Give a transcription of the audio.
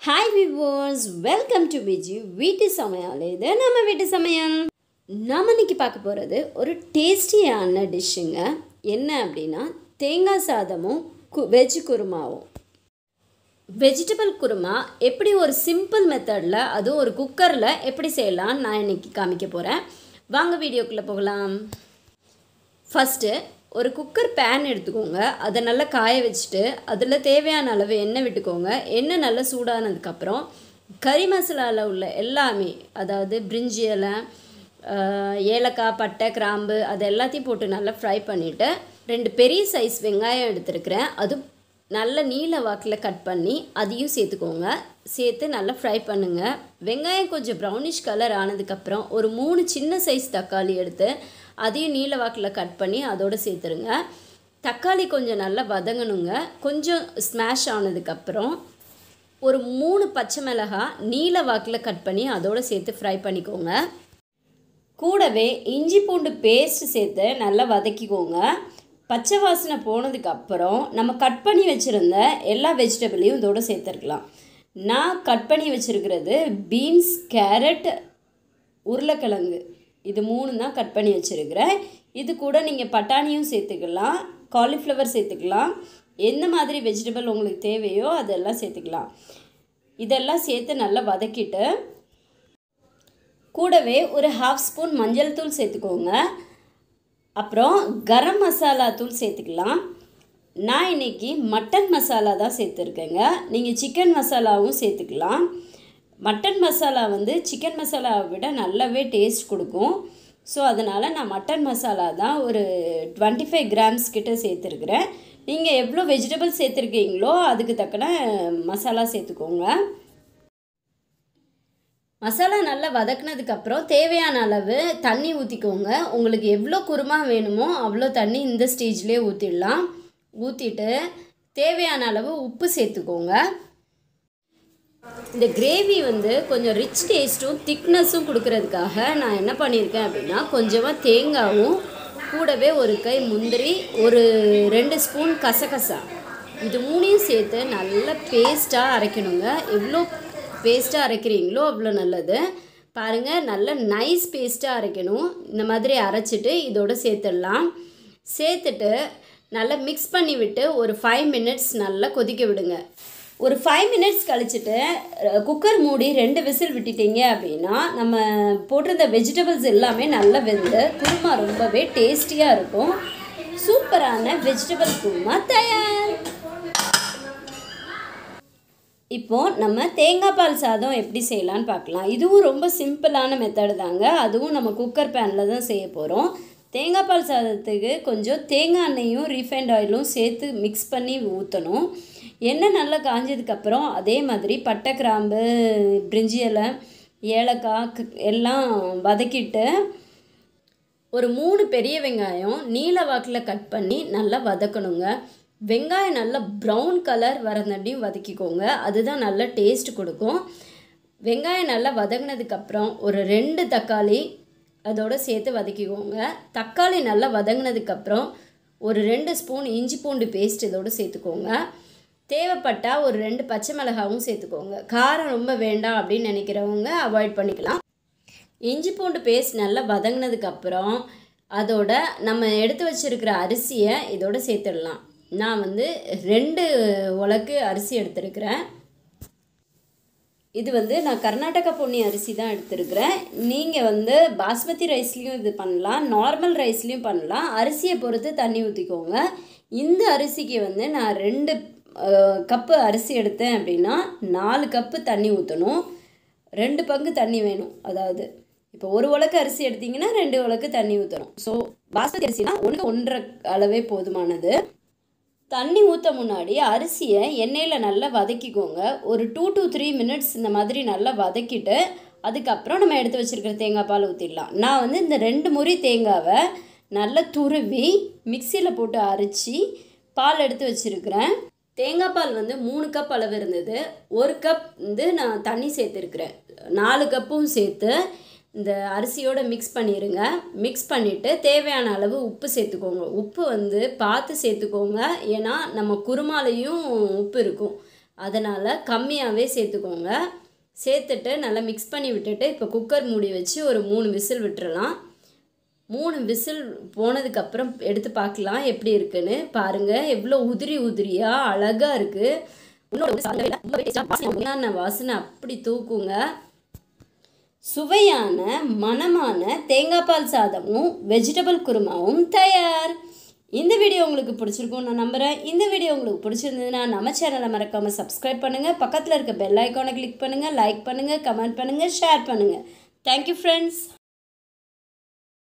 hi viewers welcome to PG வீட்டு சமையல் இது நம்ம வீட்டு சமையல் நம்ம இன்னைக்கு பார்க்க போகிறது ஒரு டேஸ்டியான டிஷ்ஷுங்க என்ன அப்படின்னா தேங்காய் சாதமும் கு வெஜ் குருமாவும் வெஜிடபிள் குருமா எப்படி ஒரு சிம்பிள் மெத்தடில் அதுவும் ஒரு குக்கரில் எப்படி செய்யலாம் நான் இன்னைக்கு காமிக்க போகிறேன் வாங்க வீடியோக்குள்ளே போகலாம் ஃபஸ்ட்டு ஒரு குக்கர் பேன் எடுத்துக்கோங்க அதை நல்லா காய வச்சுட்டு அதில் தேவையான அளவு எண்ணெய் விட்டுக்கோங்க எண்ணெய் நல்லா சூடானதுக்கப்புறம் கறி மசாலாவில் உள்ள எல்லாமே அதாவது பிரிஞ்சி இலை ஆஹ், ஏலக்காய் பட்டை கிராம்பு அது எல்லாத்தையும் போட்டு நல்லா ஃப்ரை பண்ணிவிட்டு ரெண்டு பெரிய சைஸ் வெங்காயம் எடுத்துருக்கிறேன் அது நல்ல நீல வாக்கில் கட் பண்ணி அதையும் சேர்த்துக்கோங்க சேர்த்து நல்லா ஃப்ரை பண்ணுங்கள் வெங்காயம் கொஞ்சம் ப்ரௌனிஷ் கலர் ஆனதுக்கப்புறம் ஒரு மூணு சின்ன சைஸ் தக்காளி எடுத்து அதையும் நீல வாக்கில் கட் பண்ணி அதோடு சேர்த்துருங்க தக்காளி கொஞ்சம் நல்லா வதங்கணுங்க கொஞ்சம் ஸ்மாஷ் ஆனதுக்கப்புறம் ஒரு மூணு பச்சை மிளகாய் நீல வாக்கில் கட் பண்ணி அதோடு சேர்த்து ஃப்ரை பண்ணிக்கோங்க கூடவே இஞ்சி பூண்டு பேஸ்ட் சேர்த்து நல்லா வதக்கிக்கோங்க பச்சை வாசனை போனதுக்கு அப்புறம் நம்ம கட் பண்ணி வச்சுருந்த எல்லா வெஜிடபிளையும் இதோட சேர்த்துருக்கலாம் நான் கட் பண்ணி வச்சுருக்கிறது பீன்ஸ் கேரட் உருளைக்கிழங்கு இது மூணு தான் கட் பண்ணி வச்சுருக்கிறேன் இது கூட நீங்கள் பட்டாணியும் சேர்த்துக்கலாம் காலிஃப்ளவர் சேர்த்துக்கலாம் எந்த மாதிரி வெஜிடபிள் உங்களுக்கு தேவையோ அதெல்லாம் சேர்த்துக்கலாம் இதெல்லாம் சேர்த்து நல்லா வதக்கிட்டு கூடவே ஒரு ஹாஃப் ஸ்பூன் மஞ்சள் தூள் சேர்த்துக்கோங்க அப்புறம் கரம் மசாலா தூள் சேர்த்துக்கலாம் நான் இன்னைக்கு மட்டன் மசாலா தான் சேர்த்துருக்கேங்க நீங்கள் சிக்கன் மசாலாவும் சேர்த்துக்கலாம் மட்டன் மசாலா வந்து சிக்கன் மசாலாவை விட நல்லாவே டேஸ்ட் கொடுக்கும் ஸோ அதனால் நான் மட்டன் மசாலா தான் ஒரு டுவெண்ட்டி ஃபைவ் கிராம்ஸ் கிட்ட சேர்த்துருக்குறேன் நீங்கள் எவ்வளோ வெஜிடபிள் சேர்த்துருக்கீங்களோ அதுக்கு தக்கன மசாலா சேர்த்துக்கோங்க மசாலா நல்லா வதக்குனதுக்கப்புறம் தேவையான அளவு தண்ணி ஊற்றிக்கோங்க உங்களுக்கு எவ்வளோ குருமா வேணுமோ அவ்வளோ தண்ணி இந்த ஸ்டேஜ்லேயே ஊற்றிடலாம் ஊற்றிட்டு தேவையான அளவு உப்பு சேர்த்துக்கோங்க இந்த கிரேவி வந்து கொஞ்சம் ரிச் டேஸ்ட்டும் திக்னஸும் கொடுக்கறதுக்காக நான் என்ன பண்ணியிருக்கேன் அப்படின்னா கொஞ்சமாக தேங்காவும் கூடவே ஒரு கை முந்திரி ஒரு ரெண்டு ஸ்பூன் கசகசா இது மூணையும் சேர்த்து நல்லா பேஸ்ட்டாக அரைக்கணுங்க எவ்வளோ பேஸ்ட்டாக அரைக்கிறீங்களோ அவ்வளோ நல்லது பாருங்கள் நல்ல நைஸ் பேஸ்ட்டாக அரைக்கணும் இந்த மாதிரி அரைச்சிட்டு இதோட சேர்த்துடலாம் சேர்த்துட்டு நல்லா மிக்ஸ் பண்ணி விட்டு ஒரு ஃபைவ் மினிட்ஸ் நல்லா கொதிக்க விடுங்க ஒரு ஃபைவ் மினிட்ஸ் கழிச்சிட்டு அஹ், குக்கர் மூடி ரெண்டு விசில் விட்டுட்டீங்க அப்படின்னா நம்ம போட்டிருந்த வெஜிடபிள்ஸ் எல்லாமே நல்லா வெந்து குருமா ரொம்பவே டேஸ்டியாக இருக்கும் சூப்பரான வெஜிடபிள் குருமா தயார் இப்போ நம்ம தேங்காய் பால் சாதம் எப்படி செய்யலான்னு பார்க்கலாம் இதுவும் ரொம்ப சிம்பிளான மெத்தடு தாங்க அதுவும் நம்ம குக்கர் பேனில் தான் செய்ய போகிறோம் தேங்காய் பால் சாதத்துக்கு கொஞ்சம் தேங்காய் எண்ணெயும் ரீஃபைண்ட் ஆயிலும் சேர்த்து மிக்ஸ் பண்ணி ஊற்றணும் எண்ணெய் நல்லா காஞ்சதுக்கப்புறம் அதே மாதிரி பட்டை கிராம்பு பிரிஞ்சி இலை ஏலக்காய் க- எல்லாம் வதக்கிட்டு ஒரு மூணு பெரிய வெங்காயம் நீல வாக்கில் கட் பண்ணி நல்லா வதக்கணுங்க வெங்காயம் நல்லா ப்ரௌன் கலர் வரந்தாண்டியும் வதக்கிக்கோங்க அதுதான் நல்லா டேஸ்ட் கொடுக்கும் வெங்காயம் நல்லா வதங்கினதுக்கப்புறம் ஒரு ரெண்டு தக்காளி அதோட சேர்த்து வதக்கிக்கோங்க தக்காளி நல்லா வதங்கினதுக்கப்புறம் ஒரு ரெண்டு ஸ்பூன் இஞ்சி பூண்டு பேஸ்ட் இதோட சேர்த்துக்கோங்க தேவைப்பட்டால் ஒரு ரெண்டு பச்சை மிளகாவும் சேர்த்துக்கோங்க காரம் ரொம்ப வேண்டாம் அப்படின்னு நினைக்கிறவங்க அவாய்ட் பண்ணிக்கலாம் இஞ்சி பூண்டு பேஸ்ட் நல்லா வதங்கினதுக்கப்புறம் அதோட நம்ம எடுத்து வச்சிருக்கிற அரிசியை இதோட சேர்த்துடலாம் நான் வந்து ரெண்டு உலக்கு அரிசி எடுத்திருக்கிறேன் இது வந்து நான் கர்நாடகா பொன்னி அரிசி தான் எடுத்திருக்கிறேன் நீங்கள் வந்து பாஸ்மதி ரைஸ்லேயும் இது பண்ணலாம் நார்மல் ரைஸ்லேயும் பண்ணலாம் அரிசியை பொறுத்து தண்ணி ஊற்றிக்கோங்க இந்த அரிசிக்கு வந்து நான் ரெண்டு அஹ், கப்பு அரிசி எடுத்தேன் அப்படின்னா நாலு கப்பு தண்ணி ஊற்றணும் ரெண்டு பங்கு தண்ணி வேணும் அதாவது இப்போ ஒரு உலக்கு அரிசி எடுத்தீங்கன்னா ரெண்டு உலக்கு தண்ணி ஊற்றணும் ஸோ பாஸ்மதி அரிசினா ஒன்று ஒன்றரை அளவே போதுமானது தண்ணி ஊற்ற முன்னாடி அரிசியை எண்ணெயில் நல்லா வதக்கிக்கோங்க ஒரு டூ to த்ரீ மினிட்ஸ் இந்த மாதிரி நல்லா வதக்கிட்டு அதுக்கப்புறம் நம்ம எடுத்து வச்சிருக்கிற தேங்காய் பால் ஊற்றிடலாம் நான் வந்து இந்த ரெண்டு முறி தேங்காவை நல்லா துருவி மிக்சியில் போட்டு அரைச்சி பால் எடுத்து வச்சுருக்கிறேன் தேங்காய் பால் வந்து மூணு கப் அளவு இருந்தது ஒரு கப் வந்து நான் தண்ணி சேர்த்துருக்குறேன் நாலு கப்பும் சேர்த்து இந்த அரிசியோட மிக்ஸ் பண்ணிடுங்க மிக்ஸ் பண்ணிவிட்டு தேவையான அளவு உப்பு சேர்த்துக்கோங்க உப்பு வந்து பார்த்து சேர்த்துக்கோங்க ஏன்னா நம்ம குருமாலையும் உப்பு இருக்கும் அதனால் கம்மியாகவே சேர்த்துக்கோங்க சேர்த்துட்டு நல்லா மிக்ஸ் பண்ணி விட்டுட்டு இப்போ குக்கர் மூடி வச்சு ஒரு மூணு விசில் விட்டுறலாம் மூணு விசில் போனதுக்கப்புறம் எடுத்து பார்க்கலாம் எப்படி இருக்குன்னு பாருங்கள் எவ்வளோ உதிரி உதிரியாக அழகாக இருக்குது உன்னோட வாசனை அப்படி தூக்குங்க சுவையான மணமான தேங்காய் பால் சாதமும் வெஜிடபிள் குருமாவும் தயார் இந்த வீடியோ உங்களுக்கு பிடிச்சிருக்கும் நான் நம்புகிறேன் இந்த வீடியோ உங்களுக்கு பிடிச்சிருந்ததுன்னா நம்ம சேனலை மறக்காமல் சப்ஸ்கிரைப் பண்ணுங்கள் பக்கத்தில் இருக்க பெல் ஐக்கானை கிளிக் பண்ணுங்கள் லைக் பண்ணுங்கள் கமெண்ட் பண்ணுங்கள் ஷேர் பண்ணுங்கள் தேங்க்யூ ஃப்ரெண்ட்ஸ்